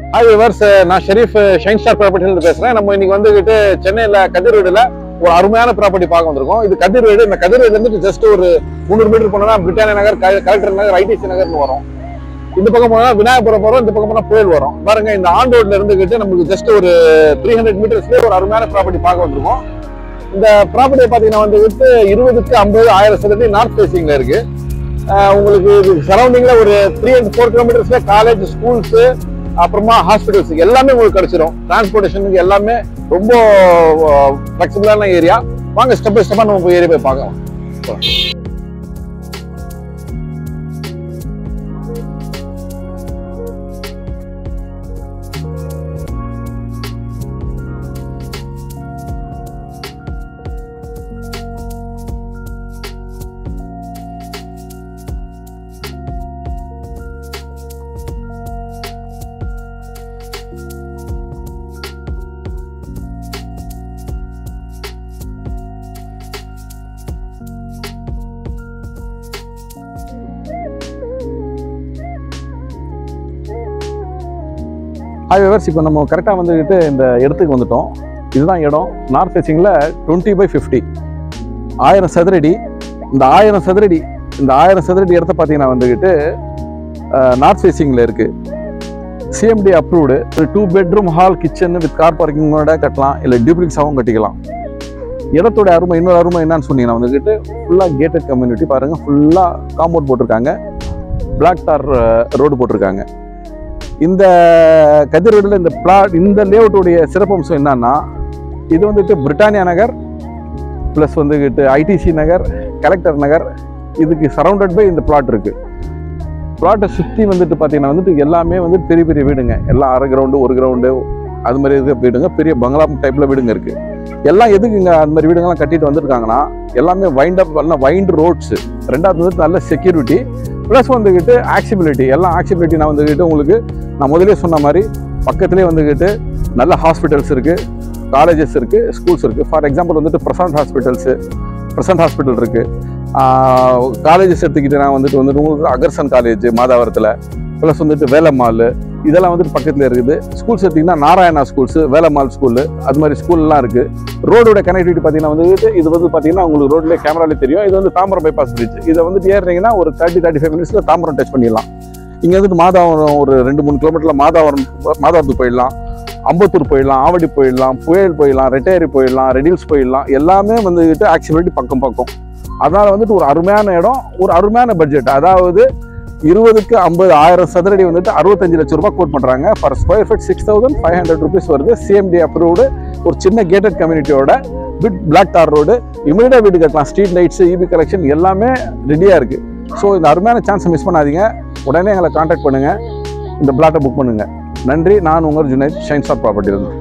hi viewers நான் Sharif shine star ப்ராப்பர்ட்டிலேருந்து பேசுறேன் நம்ம இன்னைக்கு வந்துகிட்டு சென்னையில கதிர்வீடுல ஒரு அருமையான ப்ராப்பர்ட்டி பார்க்க வந்திருக்கோம் இது கதிர்வீடு இந்த கதிர்வீடுல இருந்து ஜஸ்ட் ஒரு முந்நூறு மீட்டர் போனோம்னா பிரிட்டானியா நகர் க- கலெக்டர் நகர் ஐடிசி நகர்னு வரும் இந்த பக்கம் போனா விநாயகபுரம் வரும் இந்த பக்கம் போனா புயல் வரும் பாருங்க இந்த ஆன் ரோட்ல இருந்துகிட்டு நமக்கு ஜஸ்ட் ஒரு த்ரீ ஹண்ட்ரட் மீட்டர்ஸ்லேயே ஒரு அருமையான ப்ராப்பர்ட்டி பார்க்க வந்திருக்கோம் இந்த ப்ராப்பர்ட்டி பார்த்தீங்கன்னா வந்துகிட்டு இருபதுக்கு ஐம்பது ஆயிரம் சதுரடி நார்த் ஃபேசிங்ல இருக்கு ஆஹ் உங்களுக்கு சரௌண்டிங்ல ஒரு த்ரீ அண்ட் ஃபோர் கிலோமீட்டர்ஸ்ல காலேஜ் ஸ்கூல்ஸ் அப்புறமா ஹாஸ்பிட்டல்ஸ் எல்லாமே உங்களுக்கு கிடைச்சிரும் டிரான்ஸ்போர்ட்டேஷனுக்கு எல்லாமே ரொம்ப ஃபிளெக்சிபிளான ஏரியா வாங்க ஸ்டெப் பை ஸ்டெப்பா நம்ம போய் ஏரியா போய் பார்க்கலாம் ஹாய் விவர்ஸ் இப்போ நம்ம கரெக்டாக வந்துக்கிட்டு இந்த இடத்துக்கு வந்துட்டோம் இதுதான் இடம் நார்த் ஃபேசிங்கில் டுவெண்ட்டி பை ஃபிஃப்டி ஆயிரம் சதுரடி இந்த ஆயிரம் சதுரடி இந்த ஆயிரம் சதுரடி இடத்த பார்த்தீங்கன்னா வந்துக்கிட்டு நார்த் ஃபேசிங்கில் இருக்குது சிஎம்டி அப்ரூவ்டு ஒரு two bedroom hall kitchen with car பார்க்கிங்கோட கட்டலாம் இல்லை டியூப்ளிக்ஸாகவும் கட்டிக்கலாம் இடத்தோட அருமை இன்னொரு அருமை என்னன்னு சொன்னீங்கன்னா வந்துக்கிட்டு ஃபுல்லாக கேட்டட் கம்யூனிட்டி பாருங்கள் ஃபுல்லாக காம்பவுண்ட் போட்டிருக்காங்க பிளாக் டார் ரோடு போட்டிருக்காங்க இந்த கதிரோடில் இந்த பிளாட் இந்த லேஅவுட்டுடைய சிறப்பம்சம் என்னன்னா இது வந்துட்டு பிரிட்டானியா நகர் ப்ளஸ் வந்துக்கிட்டு ஐடிசி நகர் கலெக்டர் நகர் இதுக்கு சரௌண்டட் பை இந்த பிளாட் இருக்கு பிளாட்டை சுற்றி வந்துட்டு பார்த்தீங்கன்னா வந்துட்டு எல்லாமே வந்து பெரிய பெரிய வீடுங்க எல்லாம் அரை கிரவுண்டு ஒரு கிரவுண்டு அது மாதிரி இருக்க வீடுங்க பெரிய பங்களா டைப்பில் வீடுங்க இருக்கு எல்லாம் எதுக்குங்க அந்த மாதிரி வீடுங்கெல்லாம் கட்டிட்டு வந்திருக்காங்கன்னா எல்லாமே வைண்ட் அப் எல்லாம் வைண்ட் ரோட்ஸ் ரெண்டாவது வந்துட்டு நல்ல செக்யூரிட்டி ப்ளஸ் வந்துக்கிட்டு ஆக்சிபிலிட்டி எல்லாம் ஆக்சிபிலிட்டி நான் வந்துக்கிட்டு உங்களுக்கு நான் முதலே சொன்ன மாதிரி பக்கத்துலேயே வந்துக்கிட்டு நல்ல ஹாஸ்பிட்டல்ஸ் இருக்குது காலேஜஸ் இருக்குது ஸ்கூல்ஸ் இருக்குது ஃபார் எக்ஸாம்பிள் வந்துட்டு பிரசாந்த் ஹாஸ்பிட்டல்ஸு பிரசாந்த் ஹாஸ்பிட்டல் இருக்குது காலேஜஸ் எடுத்துக்கிட்டு நான் வந்துட்டு வந்துட்டு உங்களுக்கு அகர்சன் காலேஜ் மாதாவரத்தில் ப்ளஸ் வந்துட்டு வேலம்மாள் இதெல்லாம் வந்துட்டு பக்கத்தில் இருக்குது ஸ்கூல்ஸ் எடுத்திங்கன்னா நாராயணா ஸ்கூல்ஸு வேலம்மாள் ஸ்கூலு அது மாதிரி ஸ்கூல்லாம் இருக்குது ரோடோட கனெக்டிவிட்டி பார்த்தீங்கன்னா வந்துட்டு இது வந்து பார்த்தீங்கன்னா உங்களுக்கு ரோட்லேயே கேமராலே தெரியும் இது வந்து தாம்பரம் பைபாஸ் பிரிட்ஜ் இதை வந்துட்டு ஏறுறீங்கன்னா ஒரு தேர்ட்டி தேர்ட்டி ஃபைவ் மினிட்ஸில் தாம்பரம் டச் பண்ணிடலாம் இங்கே வந்துட்டு மாதாவரம் ஒரு ரெண்டு மூணு கிலோமீட்டரில் மாதாவரம் மாதாவரத்துக்கு போயிடலாம் அம்பத்தூர் போயிடலாம் ஆவடி போயிடலாம் புயல் போயிடலாம் ரெட்டேரி போயிடலாம் ரெடில்ஸ் போயிடலாம் எல்லாமே வந்துக்கிட்டு ஆக்சிபிலிட்டி பக்கம் பக்கம் அதனால் வந்துட்டு ஒரு அருமையான இடம் ஒரு அருமையான பட்ஜெட் அதாவது இருபதுக்கு ஐம்பது ஆயிரம் சதுரடி வந்துட்டு அறுபத்தஞ்சு லட்ச ரூபாய் கோட் பண்ணுறாங்க for square feet six thousand five hundred rupees வருது சிஎம்டி அப்ரூவ்டு ஒரு சின்ன கேட்டட் கம்யூனிட்டியோட பிட் பிளாக் டார் ரோடு இமீடியட்டாக வீடு கட்டலாம் ஸ்ட்ரீட் லைட்ஸ் இபி கலெக்ஷன் எல்லாமே ரெடியாக இருக்குது ஸோ இந்த அருமையான சான்ஸை மிஸ் பண்ணாதீங்க உடனே எங்களை காண்டாக்ட் பண்ணுங்கள் இந்த பிளாட்டை புக் பண்ணுங்கள் நன்றி நான் உங்கள் ஜுனைத் ஷைன் ஸ்டார் ப்ராப்பர்ட்டி இருந்து